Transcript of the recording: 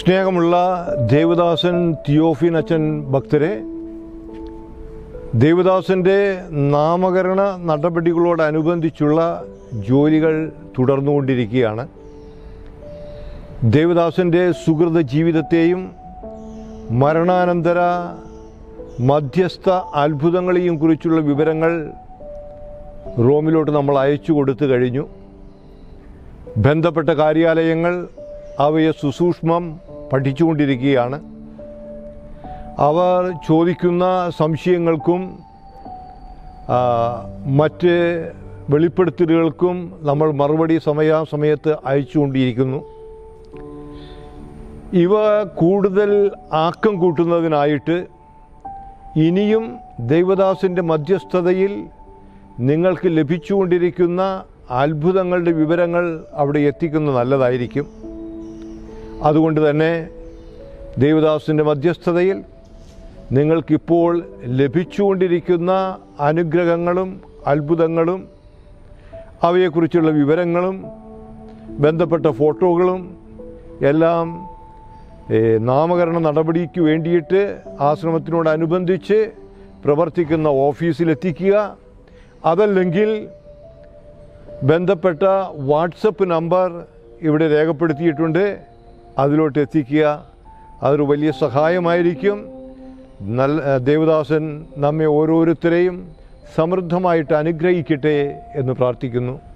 സ്നേഹമുള്ള ദേവദാസൻ തിയോഫിൻ അച്ഛൻ ഭക്തരെ ദേവദാസൻ്റെ നാമകരണ നടപടികളോടനുബന്ധിച്ചുള്ള ജോലികൾ തുടർന്നുകൊണ്ടിരിക്കുകയാണ് ദേവദാസൻ്റെ സുഹൃത ജീവിതത്തെയും മരണാനന്തര മധ്യസ്ഥ അത്ഭുതങ്ങളെയും കുറിച്ചുള്ള വിവരങ്ങൾ റോമിലോട്ട് നമ്മൾ അയച്ചു കൊടുത്തു കഴിഞ്ഞു ബന്ധപ്പെട്ട കാര്യാലയങ്ങൾ അവയെ സുസൂക്ഷ്മം പഠിച്ചുകൊണ്ടിരിക്കുകയാണ് അവർ ചോദിക്കുന്ന സംശയങ്ങൾക്കും ആ, മറ്റ് വെളിപ്പെടുത്തലുകൾക്കും നമ്മൾ മറുപടി സമയാസമയത്ത് അയച്ചുകൊണ്ടിരിക്കുന്നു ഇവ കൂടുതൽ ആക്കം കൂട്ടുന്നതിനായിട്ട് ഇനിയും ദൈവദാസിൻ്റെ മധ്യസ്ഥതയിൽ നിങ്ങൾക്ക് ലഭിച്ചുകൊണ്ടിരിക്കുന്ന അത്ഭുതങ്ങളുടെ വിവരങ്ങൾ അവിടെ എത്തിക്കുന്നത് നല്ലതായിരിക്കും അതുകൊണ്ട് തന്നെ ദേവദാസിൻ്റെ മധ്യസ്ഥതയിൽ നിങ്ങൾക്കിപ്പോൾ ലഭിച്ചുകൊണ്ടിരിക്കുന്ന അനുഗ്രഹങ്ങളും അത്ഭുതങ്ങളും അവയെക്കുറിച്ചുള്ള വിവരങ്ങളും ബന്ധപ്പെട്ട ഫോട്ടോകളും എല്ലാം ഏ, നാമകരണ നടപടിക്ക് വേണ്ടിയിട്ട് ആശ്രമത്തിനോടനുബന്ധിച്ച് പ്രവർത്തിക്കുന്ന ഓഫീസിലെത്തിക്കുക അതല്ലെങ്കിൽ ബന്ധപ്പെട്ട വാട്സപ്പ് നമ്പർ ഇവിടെ രേഖപ്പെടുത്തിയിട്ടുണ്ട് അതിലോട്ട് എത്തിക്കുക അതൊരു വലിയ സഹായമായിരിക്കും നല്ല ദേവദാസൻ നമ്മെ ഓരോരുത്തരെയും സമൃദ്ധമായിട്ട് അനുഗ്രഹിക്കട്ടെ എന്ന് പ്രാർത്ഥിക്കുന്നു